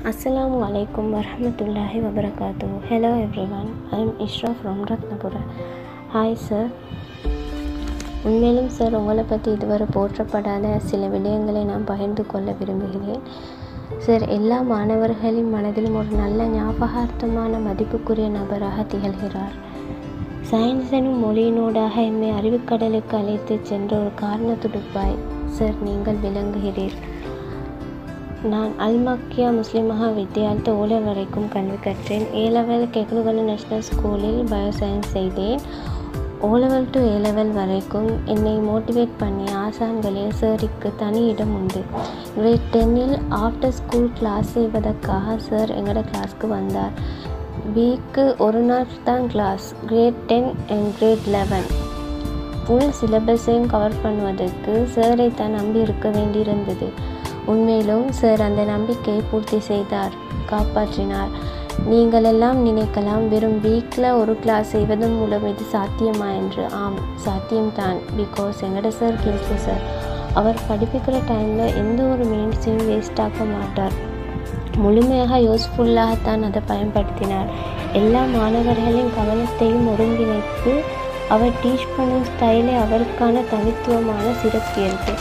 Assalamu alaikum warahmatullahi wabarakatuh. Hello everyone. I am Ishra from Ratnapura. Hi sir உண்மையிலும் sir உங்களை பற்றி இதுவரை போற்றப்படாத சில விடயங்களை நான் பகிர்ந்து கொள்ள விரும்புகிறேன் சார் எல்லா மாணவர்களின் மனதிலும் ஒரு நல்ல ஞாபகார்த்தமான மதிப்புக்குரிய நபராக திகழ்கிறார் சயின்ஸ் எனும் மொழியினூடாக எம்மை அறிவுக்கடலுக்கு அழைத்து சென்ற ஒரு காரண துடுப்பாய் சார் நீங்கள் விளங்குகிறீர் நான் அல்மக்கியா முஸ்லிம் மகா வித்தியாலயத்தை ஓலை வரைக்கும் கல்வி கற்றேன் ஏ லெவல் கெக்னுகல நேஷ்னல் ஸ்கூலில் பயோசயின்ஸ் செய்தேன் O level to A level வரைக்கும் என்னை மோட்டிவேட் பண்ணி ஆசான்களில் சாருக்கு தனி இடம் உண்டு கிரேட் டென்னில் ஆஃப்டர் ஸ்கூல் கிளாஸ் செய்வதற்காக சார் எங்களோட கிளாஸ்க்கு வந்தார் வீக்கு ஒரு நாள் தான் class grade ten and grade eleven full சிலபஸையும் கவர் பண்ணுவதற்கு சாரை தான் நம்பி இருக்க வேண்டியிருந்தது உண்மையிலும் சார் அந்த நம்பிக்கையை பூர்த்தி செய்தார் காப்பாற்றினார் நீங்கள் எல்லாம் நினைக்கலாம் வெறும் வீக்கில் ஒரு கிளாஸ் செய்வதன் மூலம் இது சாத்தியமா என்று ஆம் சாத்தியம்தான் பிகாஸ் எங்கட சார் கில்ஸு சார் அவர் படிப்பிக்கிற டைமில் எந்த ஒரு மினிட்ஸையும் வேஸ்ட் ஆக்க மாட்டார் முழுமையாக யூஸ்ஃபுல்லாகத்தான் அதை பயன்படுத்தினார் எல்லா மாணவர்களின் கவனத்தையும் ஒருங்கிணைத்து அவர் டீச் பண்ணும் ஸ்டைலே அவருக்கான தனித்துவமான சிறப்பியல்பு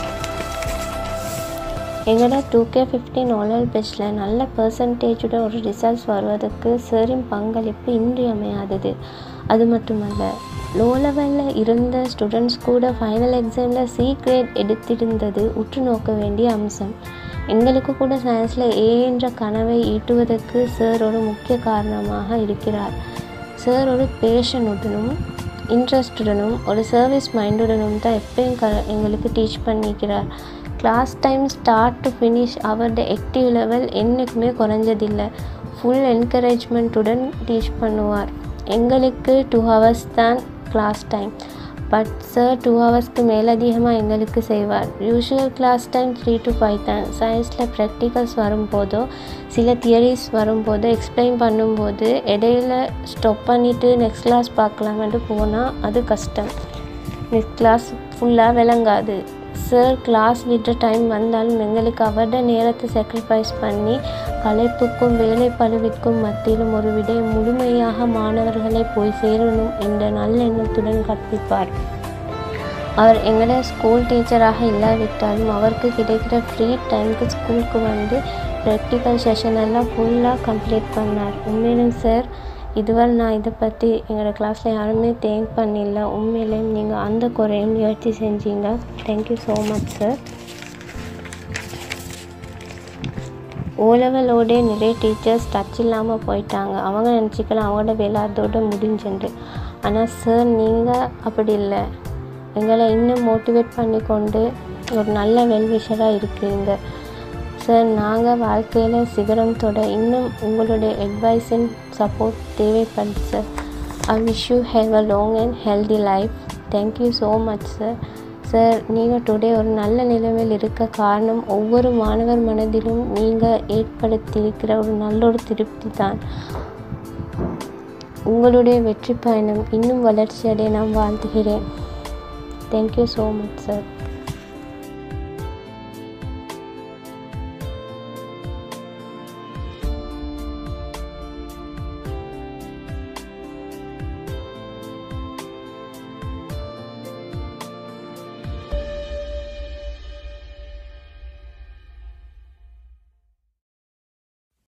எங்களோட டூ கே ஃபிஃப்டீன் ஓலல் பெஸ்டில் நல்ல பர்சன்டேஜோட ஒரு ரிசல்ட்ஸ் வருவதற்கு சாரின் பங்களிப்பு இன்றியமையாதது அது மட்டுமல்ல லோ லெவலில் இருந்த ஸ்டூடெண்ட்ஸ் கூட ஃபைனல் எக்ஸாமில் சி கிரேட் எடுத்திருந்தது உற்று நோக்க வேண்டிய அம்சம் எங்களுக்கு கூட சயின்ஸில் ஏ என்ற கனவை ஈட்டுவதற்கு சார் ஒரு முக்கிய காரணமாக இருக்கிறார் சார் ஒரு பேஷனுடனும் இன்ட்ரெஸ்டுடனும் ஒரு சர்வீஸ் மைண்டுடனும் தான் எப்பயும் க எங்களுக்கு டீச் பண்ணிக்கிறார் class time start to finish அவரோட ஆக்டிவ் லெவல் என்றைக்குமே குறைஞ்சதில்லை ஃபுல் என்கரேஜ்மெண்ட்டுடன் டீச் பண்ணுவார் எங்களுக்கு டூ ஹவர்ஸ் தான் class time but sir two ஹவர்ஸ்க்கு மேலதிகமாக எங்களுக்கு செய்வார் usual class time three to five தான் சயின்ஸில் ப்ராக்டிகல்ஸ் வரும்போதோ சில தியரிஸ் வரும்போது எக்ஸ்பிளைன் பண்ணும்போது இடையில ஸ்டாப் பண்ணிவிட்டு நெக்ஸ்ட் கிளாஸ் பார்க்கலாமென்று போனால் அது கஷ்டம் நெக்ஸ்ட் கிளாஸ் ஃபுல்லாக விளங்காது சார் கிளாஸ் விடுற டைம் வந்தாலும் எங்களுக்கு அவரோட நேரத்தை சாக்ரிஃபைஸ் பண்ணி களைப்புக்கும் வேலை பழுவிற்கும் மத்தியிலும் ஒரு விடயம் முழுமையாக மாணவர்களை போய் சேரணும் என்ற நல்ல எண்ணத்துடன் கற்பிப்பார் அவர் எங்களோட ஸ்கூல் டீச்சராக இல்லாவிட்டாலும் அவருக்கு கிடைக்கிற ஃப்ரீ டைமுக்கு ஸ்கூலுக்கு வந்து ப்ராக்டிக்கல் செஷன் எல்லாம் ஃபுல்லாக கம்ப்ளீட் பண்ணார் உண்மையிலும் சார் இதுவரை நான் இதை பற்றி எங்களோட கிளாஸில் யாருமே தேங்க் பண்ணிடல உண்மையிலேயும் நீங்கள் அந்த குறையும் நிவர்த்தி செஞ்சீங்க thank you so much sir O லெவலோடே நிறைய டீச்சர்ஸ் டச் இல்லாமல் போயிட்டாங்க அவங்க நினச்சிக்கலாம் அவங்களோட வேலை அதோட முடிஞ்சுண்டு ஆனால் சார் நீங்கள் அப்படி இல்லை எங்களை இன்னும் மோட்டிவேட் பண்ணி கொண்டு ஒரு நல்ல வெல்விஷராக இருக்கிறீங்க சார் நாங்கள் வாழ்க்கையில் சிகரம் தொட இன்னும் உங்களுடைய அட்வைஸ் அண்ட் சப்போர்ட் தேவைப்படுது sir I wish you have a long and healthy life thank you so much sir sir நீங்கள் டுடே ஒரு நல்ல நிலைமையில் இருக்க காரணம் ஒவ்வொரு மாணவர் மனதிலும் நீங்கள் ஏற்படுத்தியிருக்கிற ஒரு நல்ல ஒரு திருப்தி தான் உங்களுடைய வெற்றி பயணம் இன்னும் வளர்ச்சியடைய நான் வாழ்த்துகிறேன் தேங்க்யூ ஸோ மச் சார்